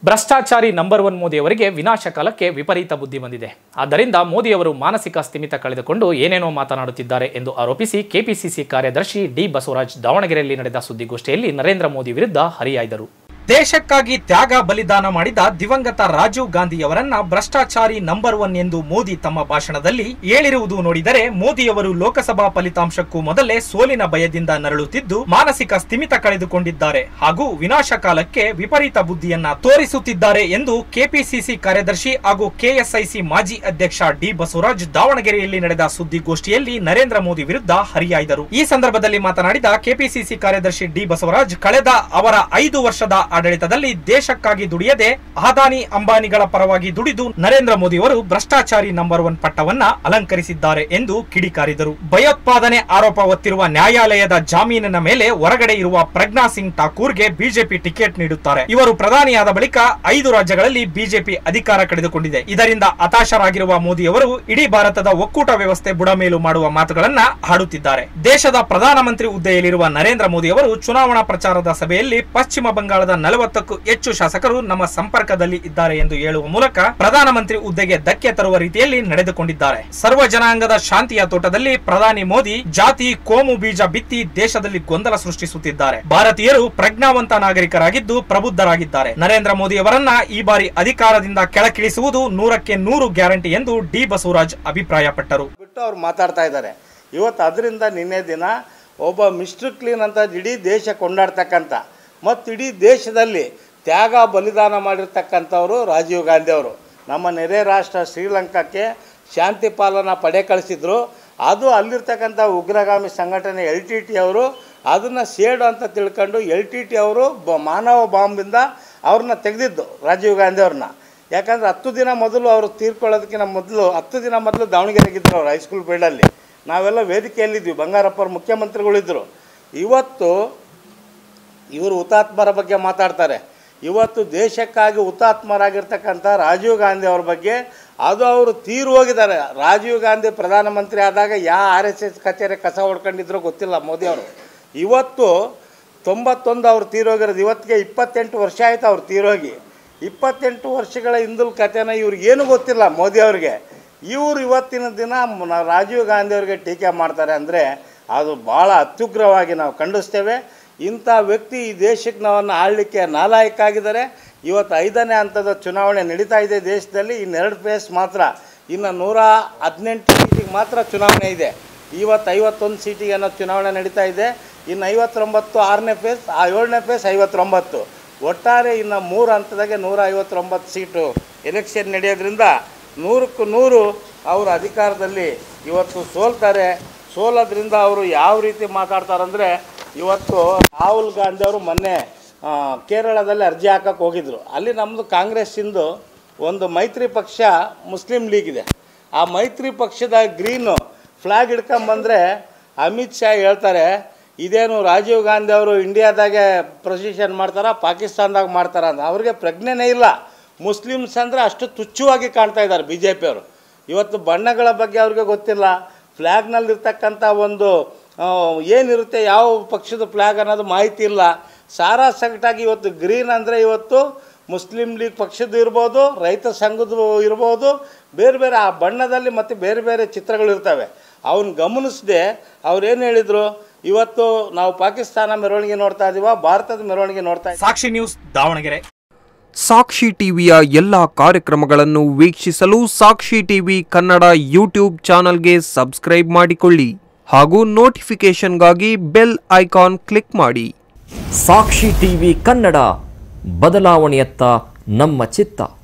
ಭ್ರಷ್ಟಾಚಾರಿ number one ಮೋದಿಯವರಿಗೆ ವಿನಾಶ ಕಾಲಕ್ಕೆ ವಿಪರೀತ ಬುದ್ಧಿ ಬಂದಿದೆ ಆದ್ದರಿಂದ ಮೋದಿಯವರು ಮಾನಸಿಕ ಸ್ಥಿಮಿತ ಕಳೆದುಕೊಂಡು ಏನೇನೋ ಮಾತನಾಡುತ್ತಿದ್ದಾರೆ ಎಂದು ಆರೋಪಿಸಿ ಕೆಪಿಸಿಸಿ ಕಾರ್ಯದರ್ಶಿ ಡಿ ಬಸವರಾಜ್ ದಾವಣಗೆರೆಯಲ್ಲಿ ನಡೆದ ಸುದ್ದಿಗೋಷ್ಠಿಯಲ್ಲಿ ನರೇಂದ್ರ ಮೋದಿ ವಿರುದ್ಧ ಹರಿಹಾಯ್ದರು ದೇಶಕ್ಕಾಗಿ ತ್ಯಾಗ ಬಲಿದಾನ ಮಾಡಿದ ದಿವಂಗತ ರಾಜೀವ್ ಗಾಂಧಿಯವರನ್ನ ಭ್ರಷ್ಟಾಚಾರಿ ನಂಬರ್ ಒನ್ ಎಂದು ಮೋದಿ ತಮ್ಮ ಭಾಷಣದಲ್ಲಿ ಹೇಳಿರುವುದು ನೋಡಿದರೆ ಮೋದಿಯವರು ಲೋಕಸಭಾ ಫಲಿತಾಂಶಕ್ಕೂ ಮೊದಲೇ ಸೋಲಿನ ಭಯದಿಂದ ನರಳುತ್ತಿದ್ದು ಮಾನಸಿಕ ಸ್ಥಿಮಿತ ಕಳೆದುಕೊಂಡಿದ್ದಾರೆ ಹಾಗೂ ವಿನಾಶ ಕಾಲಕ್ಕೆ ವಿಪರೀತ ಬುದ್ಧಿಯನ್ನ ತೋರಿಸುತ್ತಿದ್ದಾರೆ ಎಂದು ಕೆಪಿಸಿಸಿ ಕಾರ್ಯದರ್ಶಿ ಹಾಗೂ ಕೆಎಸ್ಐಸಿ ಮಾಜಿ ಅಧ್ಯಕ್ಷ ಡಿ ಬಸವರಾಜ್ ದಾವಣಗೆರೆಯಲ್ಲಿ ನಡೆದ ಸುದ್ದಿಗೋಷ್ಠಿಯಲ್ಲಿ ನರೇಂದ್ರ ಮೋದಿ ವಿರುದ್ಧ ಹರಿಹಾಯ್ದರು ಈ ಸಂದರ್ಭದಲ್ಲಿ ಮಾತನಾಡಿದ ಕೆಪಿಸಿಸಿ ಕಾರ್ಯದರ್ಶಿ ಡಿ ಬಸವರಾಜ್ ಕಳೆದ ಅವರ ಐದು ವರ್ಷದ ಆಡಳಿತದಲ್ಲಿ ದೇಶಕ್ಕಾಗಿ ದುಡಿಯದೆ ಅದಾನಿ ಅಂಬಾನಿಗಳ ಪರವಾಗಿ ದುಡಿದು ನರೇಂದ್ರ ಮೋದಿಯವರು ಭ್ರಷ್ಟಾಚಾರಿ ನಂಬರ್ ಒನ್ ಪಟ್ಟವನ್ನ ಅಲಂಕರಿಸಿದ್ದಾರೆ ಎಂದು ಕಿಡಿಕಾರಿದರು ಭಯೋತ್ಪಾದನೆ ಆರೋಪ ಹೊತ್ತಿರುವ ನ್ಯಾಯಾಲಯದ ಜಾಮೀನಿನ ಮೇಲೆ ಹೊರಗಡೆ ಇರುವ ಪ್ರಜ್ಞಾ ಸಿಂಗ್ ಠಾಕೂರ್ಗೆ ಬಿಜೆಪಿ ಟಿಕೆಟ್ ನೀಡುತ್ತಾರೆ ಇವರು ಪ್ರಧಾನಿಯಾದ ಬಳಿಕ ಐದು ರಾಜ್ಯಗಳಲ್ಲಿ ಬಿಜೆಪಿ ಅಧಿಕಾರ ಕಳೆದುಕೊಂಡಿದೆ ಇದರಿಂದ ಹತಾಶರಾಗಿರುವ ಮೋದಿಯವರು ಇಡೀ ಭಾರತದ ಒಕ್ಕೂಟ ವ್ಯವಸ್ಥೆ ಬುಡಮೇಲು ಮಾಡುವ ಮಾತುಗಳನ್ನ ಆಡುತ್ತಿದ್ದಾರೆ ದೇಶದ ಪ್ರಧಾನಮಂತ್ರಿ ಹುದ್ದೆಯಲ್ಲಿರುವ ನರೇಂದ್ರ ಮೋದಿ ಅವರು ಚುನಾವಣಾ ಪ್ರಚಾರದ ಸಭೆಯಲ್ಲಿ ಪಶ್ಚಿಮ ಬಂಗಾಳದ ನಲವತ್ತಕ್ಕೂ ಹೆಚ್ಚು ಶಾಸಕರು ನಮ್ಮ ಸಂಪರ್ಕದಲ್ಲಿ ಇದ್ದಾರೆ ಎಂದು ಹೇಳುವ ಮೂಲಕ ಪ್ರಧಾನಮಂತ್ರಿ ಹುದ್ದೆಗೆ ಧಕ್ಕೆ ತರುವ ರೀತಿಯಲ್ಲಿ ನಡೆದುಕೊಂಡಿದ್ದಾರೆ ಸರ್ವ ಜನಾಂಗದ ಶಾಂತಿಯ ತೋಟದಲ್ಲಿ ಪ್ರಧಾನಿ ಮೋದಿ ಜಾತಿ ಕೋಮು ಬೀಜ ಬಿತ್ತಿ ದೇಶದಲ್ಲಿ ಗೊಂದಲ ಸೃಷ್ಟಿಸುತ್ತಿದ್ದಾರೆ ಭಾರತೀಯರು ಪ್ರಜ್ಞಾವಂತ ನಾಗರಿಕರಾಗಿದ್ದು ಪ್ರಬುದ್ಧರಾಗಿದ್ದಾರೆ ನರೇಂದ್ರ ಮೋದಿ ಅವರನ್ನ ಈ ಬಾರಿ ಅಧಿಕಾರದಿಂದ ಕೆಳಕಿಳಿಸುವುದು ನೂರಕ್ಕೆ ನೂರು ಗ್ಯಾರಂಟಿ ಎಂದು ಡಿ ಬಸವರಾಜ್ ಅಭಿಪ್ರಾಯಪಟ್ಟರು ಬಿಟ್ಟು ಅವ್ರು ಮಾತಾಡ್ತಾ ಇದ್ದಾರೆ ಇವತ್ತು ಅದರಿಂದ ನಿನ್ನೆ ದಿನ ಒಬ್ಬ ಮಿಸ್ಟರ್ ಕ್ಲೀನ್ ಅಂತ ಇಡೀ ದೇಶ ಕೊಂಡಾಡ್ತಕ್ಕಂಥ ಮತ್ತು ಇಡೀ ದೇಶದಲ್ಲಿ ತ್ಯಾಗ ಬಲಿದಾನ ಮಾಡಿರ್ತಕ್ಕಂಥವ್ರು ರಾಜೀವ್ ಗಾಂಧಿ ಅವರು ನಮ್ಮ ನೆರೆ ರಾಷ್ಟ್ರ ಶ್ರೀಲಂಕಾಕ್ಕೆ ಶಾಂತಿ ಪಾಲನಾ ಪಡೆ ಕಳಿಸಿದ್ರು ಅದು ಅಲ್ಲಿರ್ತಕ್ಕಂಥ ಉಗ್ರಗಾಮಿ ಸಂಘಟನೆ ಎಲ್ ಟಿ ಟಿ ಅವರು ಅದನ್ನು ಸೇಡು ಅಂತ ತಿಳ್ಕೊಂಡು ಎಲ್ ಟಿ ಟಿ ಅವರು ಬ ಮಾನವ ಬಾಂಬಿಂದ ಅವ್ರನ್ನ ತೆಗೆದಿದ್ದು ರಾಜೀವ್ ಗಾಂಧಿ ಅವ್ರನ್ನ ಯಾಕಂದ್ರೆ ಹತ್ತು ದಿನ ಮೊದಲು ಅವರು ತೀರ್ಕೊಳ್ಳೋದಕ್ಕಿಂತ ಮೊದಲು ಹತ್ತು ದಿನ ಮೊದಲು ದಾವಣಗೆರೆಗಿದ್ದರು ಅವ್ರು ಹೈಸ್ಕೂಲ್ ಫೀಲ್ಡಲ್ಲಿ ನಾವೆಲ್ಲ ವೇದಿಕೆಯಲ್ಲಿದ್ವಿ ಬಂಗಾರಪ್ಪರ ಮುಖ್ಯಮಂತ್ರಿಗಳಿದ್ದರು ಇವತ್ತು ಇವರು ಹುತಾತ್ಮರ ಬಗ್ಗೆ ಮಾತಾಡ್ತಾರೆ ಇವತ್ತು ದೇಶಕ್ಕಾಗಿ ಹುತಾತ್ಮರಾಗಿರ್ತಕ್ಕಂಥ ರಾಜೀವ್ ಗಾಂಧಿ ಅವ್ರ ಬಗ್ಗೆ ಅದು ಅವರು ತೀರು ಹೋಗಿದ್ದಾರೆ ರಾಜೀವ್ ಗಾಂಧಿ ಪ್ರಧಾನಮಂತ್ರಿ ಆದಾಗ ಯಾವ ಆರ್ ಎಸ್ ಎಸ್ ಕಚೇರಿ ಕಸ ಹೊಡ್ಕೊಂಡಿದ್ರು ಗೊತ್ತಿಲ್ಲ ಮೋದಿ ಅವರು ಇವತ್ತು ತೊಂಬತ್ತೊಂದು ಅವ್ರು ತೀರೋಗಿರೋದು ಇವತ್ತಿಗೆ ಇಪ್ಪತ್ತೆಂಟು ವರ್ಷ ಆಯ್ತು ಅವ್ರು ತೀರೋಗಿ ಇಪ್ಪತ್ತೆಂಟು ವರ್ಷಗಳ ಹಿಂದಲ್ ಕಥೆನ ಇವ್ರಿಗೇನು ಗೊತ್ತಿಲ್ಲ ಮೋದಿ ಅವ್ರಿಗೆ ಇವರು ಇವತ್ತಿನ ದಿನ ಮ- ರಾಜೀವ್ ಗಾಂಧಿ ಅವ್ರಿಗೆ ಟೀಕೆ ಮಾಡ್ತಾರೆ ಅಂದರೆ ಅದು ಭಾಳ ಅತ್ಯುಗ್ರವಾಗಿ ನಾವು ಖಂಡಿಸ್ತೇವೆ ಇಂಥ ವ್ಯಕ್ತಿ ಈ ದೇಶಕ್ಕೆ ನಾವನ್ನು ಆಳಲಿಕ್ಕೆ ನಾಲಾಯಕ ಆಗಿದ್ದಾರೆ ಇವತ್ತು ಐದನೇ ಹಂತದ ಚುನಾವಣೆ ನಡೀತಾ ಇದೆ ದೇಶದಲ್ಲಿ ಇನ್ನೆರಡು ಫೇಸ್ ಮಾತ್ರ ಇನ್ನು ನೂರ ಹದಿನೆಂಟು ಸೀಟಿಗೆ ಮಾತ್ರ ಚುನಾವಣೆ ಇದೆ ಇವತ್ತು ಐವತ್ತೊಂದು ಸೀಟಿಗೆ ಅನ್ನೋ ಚುನಾವಣೆ ನಡೀತಾ ಇದೆ ಇನ್ನು ಐವತ್ತೊಂಬತ್ತು ಆರನೇ ಫೇಸ್ ಆ ಏಳನೇ ಫೇಸ್ ಐವತ್ತೊಂಬತ್ತು ಒಟ್ಟಾರೆ ಇನ್ನು ಮೂರು ಹಂತದಾಗೆ ನೂರ ಐವತ್ತೊಂಬತ್ತು ಸೀಟು ಎಲೆಕ್ಷನ್ ನಡೆಯೋದ್ರಿಂದ ನೂರಕ್ಕೂ ನೂರು ಅವರು ಅಧಿಕಾರದಲ್ಲಿ ಇವತ್ತು ಸೋಲ್ತಾರೆ ಸೋಲೋದ್ರಿಂದ ಅವರು ಯಾವ ರೀತಿ ಮಾತಾಡ್ತಾರಂದರೆ ಇವತ್ತು ರಾಹುಲ್ ಗಾಂಧಿ ಅವರು ಮೊನ್ನೆ ಆ, ಕೇರಳದಲ್ಲಿ ಅರ್ಜಿ ಹಾಕಕ್ಕೆ ಹೋಗಿದ್ರು ಅಲ್ಲಿ ನಮ್ಮದು ಕಾಂಗ್ರೆಸ್ಸಿಂದು ಒಂದು ಮೈತ್ರಿ ಪಕ್ಷ ಮುಸ್ಲಿಂ ಲೀಗ್ ಇದೆ ಆ ಮೈತ್ರಿ ಪಕ್ಷದ ಗ್ರೀನು ಫ್ಲಾಗ್ ಹಿಡ್ಕೊಂಬಂದರೆ ಅಮಿತ್ ಶಾ ಹೇಳ್ತಾರೆ ಇದೇನು ರಾಜೀವ್ ಗಾಂಧಿ ಅವರು ಇಂಡಿಯಾದಾಗೆ ಪ್ರೊಸಿಷನ್ ಮಾಡ್ತಾರ ಪಾಕಿಸ್ತಾನದಾಗ ಮಾಡ್ತಾರ ಅಂತ ಅವ್ರಿಗೆ ಪ್ರಜ್ಞೆನೇ ಇಲ್ಲ ಮುಸ್ಲಿಮ್ಸ್ ಅಂದರೆ ಅಷ್ಟು ತುಚ್ಛವಾಗಿ ಕಾಣ್ತಾ ಇದ್ದಾರೆ ಬಿ ಜೆ ಪಿಯವರು ಇವತ್ತು ಬಣ್ಣಗಳ ಬಗ್ಗೆ ಅವ್ರಿಗೆ ಗೊತ್ತಿಲ್ಲ ಫ್ಲ್ಯಾಗ್ನಲ್ಲಿರ್ತಕ್ಕಂಥ ಒಂದು ಆ, ಏನಿರುತ್ತೆ ಯಾವ ಪಕ್ಷದ ಫ್ಲ್ಯಾಗ್ ಅನ್ನೋದು ಮಾಹಿತಿ ಇಲ್ಲ ಸಾರಾ ಸಗಟಾಗಿ ಇವತ್ತು ಗ್ರೀನ್ ಅಂದರೆ ಇವತ್ತು ಮುಸ್ಲಿಂ ಲೀಗ್ ಪಕ್ಷದ್ದು ಇರ್ಬೋದು ರೈತ ಸಂಘದ್ದು ಇರ್ಬೋದು ಬೇರೆ ಬೇರೆ ಆ ಬಣ್ಣದಲ್ಲಿ ಮತ್ತು ಬೇರೆ ಬೇರೆ ಚಿತ್ರಗಳು ಇರ್ತವೆ ಅವನ್ನ ಗಮನಿಸದೆ ಅವ್ರೇನು ಹೇಳಿದರು ಇವತ್ತು ನಾವು ಪಾಕಿಸ್ತಾನ ಮೆರವಣಿಗೆ ನೋಡ್ತಾ ಇದೀವ ಭಾರತದ ಮೆರವಣಿಗೆ ನೋಡ್ತಾ ಇದ್ದೀವಿ ಸಾಕ್ಷಿ ನ್ಯೂಸ್ ದಾವಣಗೆರೆ ಸಾಕ್ಷಿ ಟಿವಿಯ ಎಲ್ಲ ಕಾರ್ಯಕ್ರಮಗಳನ್ನು ವೀಕ್ಷಿಸಲು ಸಾಕ್ಷಿ ಟಿವಿ ಕನ್ನಡ ಯೂಟ್ಯೂಬ್ ಚಾನಲ್ಗೆ ಸಬ್ಸ್ಕ್ರೈಬ್ ಮಾಡಿಕೊಳ್ಳಿ ಹಾಗೂ ನೋಟಿಫಿಕೇಷನ್ಗಾಗಿ ಬೆಲ್ ಐಕಾನ್ ಕ್ಲಿಕ್ ಮಾಡಿ ಸಾಕ್ಷಿ ಟಿವಿ ಕನ್ನಡ ಬದಲಾವಣೆಯತ್ತ ನಮ್ಮ ಚಿತ್ತ